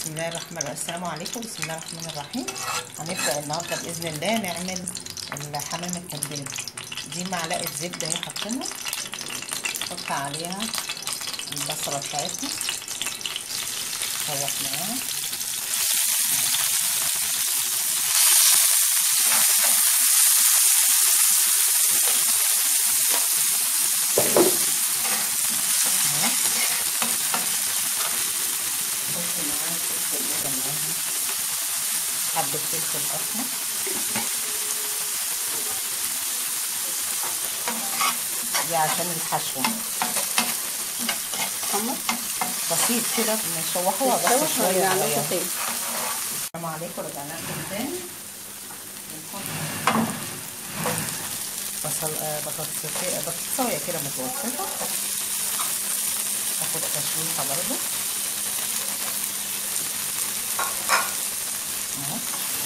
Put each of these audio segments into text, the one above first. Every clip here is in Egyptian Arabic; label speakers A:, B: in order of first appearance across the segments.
A: بسم الله الرحمن الرحيم السلام عليكم بسم الله الرحمن الرحيم هنبدأ النهارده بإذن الله نعمل الحمام الكداب دي معلقة زبدة اهي حاطينها نحط عليها البصلة بتاعتنا نشوح معاها حبة فلفل أسمر دي عشان الحشوة
B: محمد
A: بسيط كده نشوحوها بس
B: نشوح
A: شوية
B: ونرجع
A: صغيرة.
B: لكم تاني
A: السلام عليكم رجعنا لكم تاني بنحط بصل آه، بطاطس آه، بطاطساية كده متوسطة تاخد تشويحة برضو اهو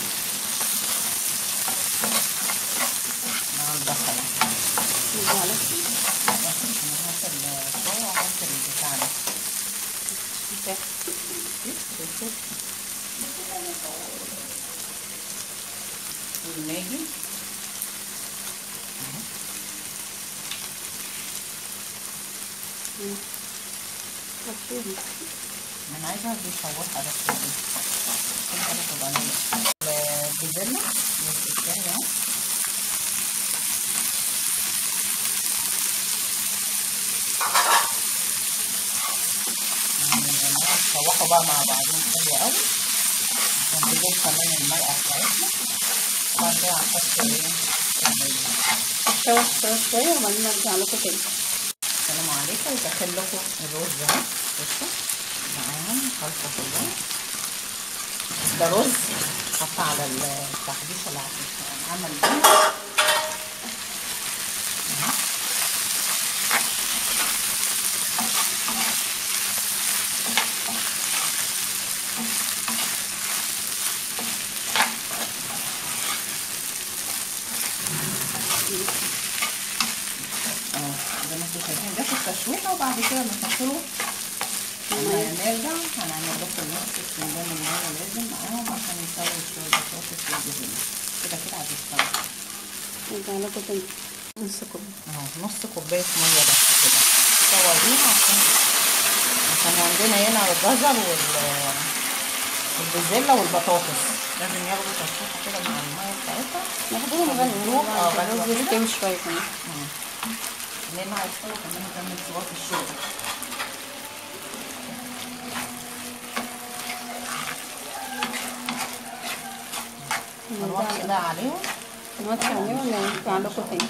A: مع البصلة
B: نرجع لكم
A: هات الشوية وهات البتاع ده والماجي انا عايزه بيشوحها بس دي عشان كده تبقى نيه البزلة نص الشاي اهو نشوحوا بقى مع بعضين حلو قوي ونجيب كمان المرقة بتاعتنا وبعد كده هنحط ايه
B: شوح شوح شوية وبعدين نرجع لكم تاني
A: السلام عليكم وداخل لكم الرز اهو بصوا معاهم خلطة كلها ده رز حط على التحبيشة اللي هتتعمل بيها اه زي ما انتم شايفين ده في التشويحة وبعد كده بنحط له هنرجع هنعمل لكم نص فنجان المية لازم معاهم عشان نسوي شوية بطاطس والجبنة كده كده هتستوي
B: نرجع لكم تاني نص كوب
A: اهو نص كوباية مية بس كده سويها عشان عشان عندنا هنا الجزر وال والبزلة والبطاطس لازم ياخدوا تشويحة كده مع المية بتاعتها
B: ناخدوهم غلوة
A: مبروك، اه،
B: بعد
A: غلوة
B: الرز
A: كده.
B: يستوي شوية كمان
A: لان هيستوي كمان نكمل صوت الشغل نوطي بقى عليهم
B: نوطي عليهم ونرجع لكم تاني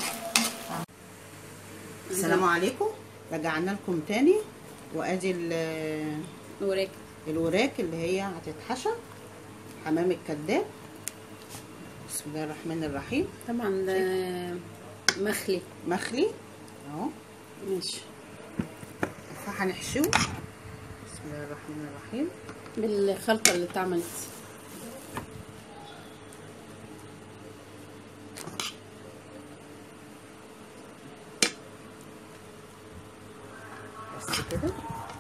A: السلام عليكم رجعنا لكم تاني وادي ال-
B: وراك
A: الوراك اللي هي هتتحشى حمام الكداب بسم الله الرحمن الرحيم
B: طبعا ده مخلي
A: مخلي اهو
B: ماشي
A: فهنحشوه بسم الله الرحمن الرحيم
B: بالخلطة اللي اتعملت
A: بس كده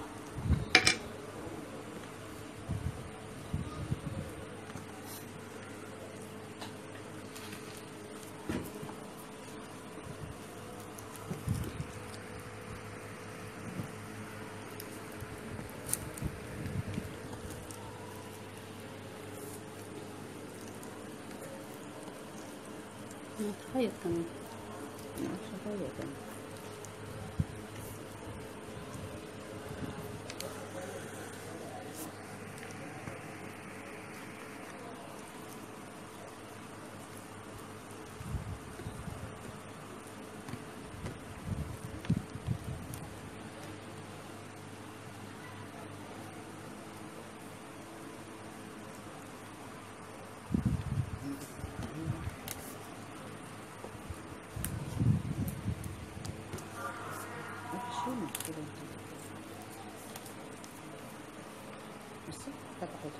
B: خيط كمان
A: شوية كده شيلنا كده بصي فتحت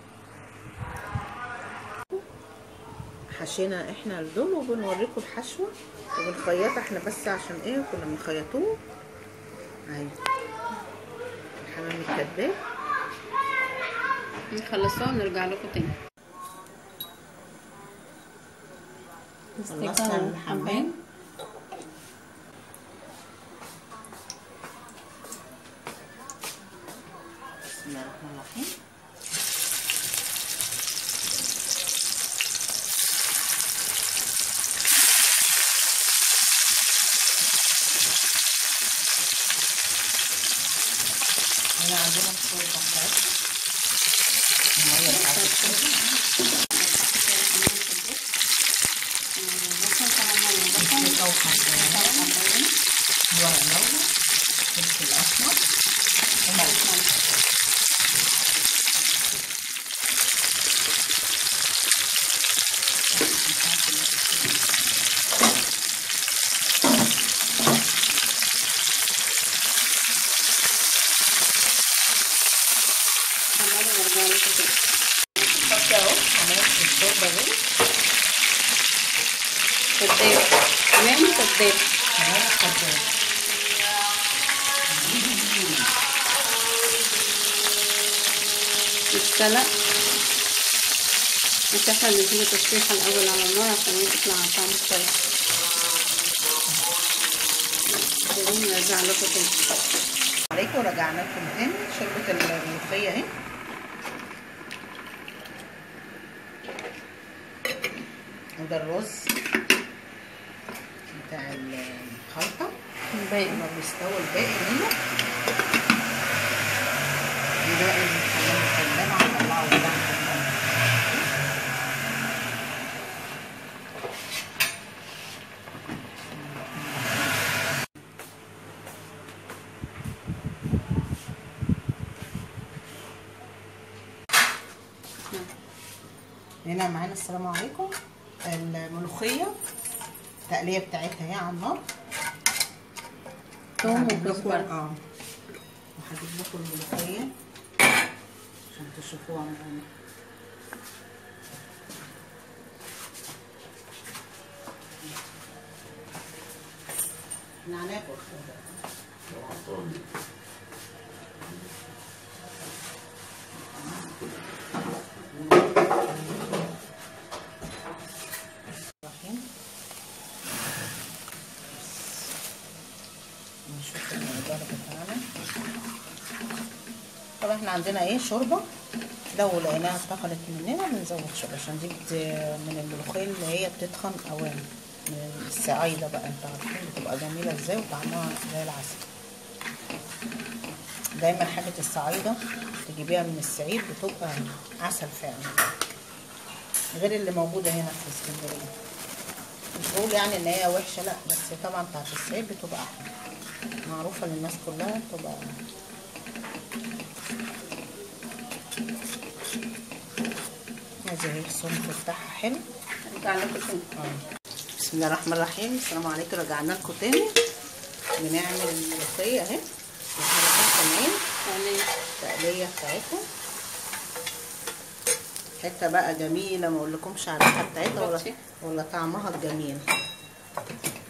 A: حشينا احنا دول وبنوريكم الحشوه وبنخيطها احنا بس عشان ايه كنا بنخيطوه اهي الحمام الكداب
B: نخلصوها ونرجع لكم تاني
A: خلصنا الحمام بسم الله الرحمن الرحيم هنا عندنا الشوربة بتاعتنا المية بتاعت الشوربة بسيطة وحباية ورق لورا فلفل أسمر وملح حط اهو حمام في الشوربة دي
B: كداب تمام كداب
A: حمام خضار
B: السلق بس احنا نديله تشويحة الأول على النار عشان يطلع طعم كويس بعدين نرجع لكم تاني
A: عليكم ورجعنا لكم تاني شوربة الملوخية اهي وده الرز بتاع الخلطة
B: الباقي
A: لما بيستوي الباقي منه الباقي الحمام الكلام هنطلعه قدامكم هنا معانا السلام عليكم الملوخية التقلية بتاعتها اهي على النار
B: توم
A: هجيب لكم-
B: وكزبرة
A: اه وهجيب لكم الملوخية عشان تشوفوها معانا احنا هناكل الرحيم. نشوف المقدار بتاعنا طبعا احنا عندنا ايه شوربه لو لقيناها اتخنت مننا بنزود شوربه عشان دي بت- من الملوخيه اللي هي بتتخن اوام من الصعايده بقى انت عارفين بتبقى جميله ازاي وطعمها زي العسل دايما حاجه الصعايده تجيبيها من الصعيد بتبقى عسل فعلا غير اللي موجوده هنا في اسكندريه مش بقول يعني ان هي وحشه لا بس طبعا بتاعت الصعيد بتبقى احلى معروفه للناس كلها بتبقى هذه هي الصنف بتاعها حلو
B: نرجع لكم تاني
A: بسم الله الرحمن الرحيم السلام عليكم رجعنا لكم تاني بنعمل الملوخيه اهي احنا كمان
B: يعني
A: التقليه بتاعتها حته بقى جميله ما اقولكمش على الريحه بتاعتها ولا
B: بطي.
A: ولا طعمها الجميل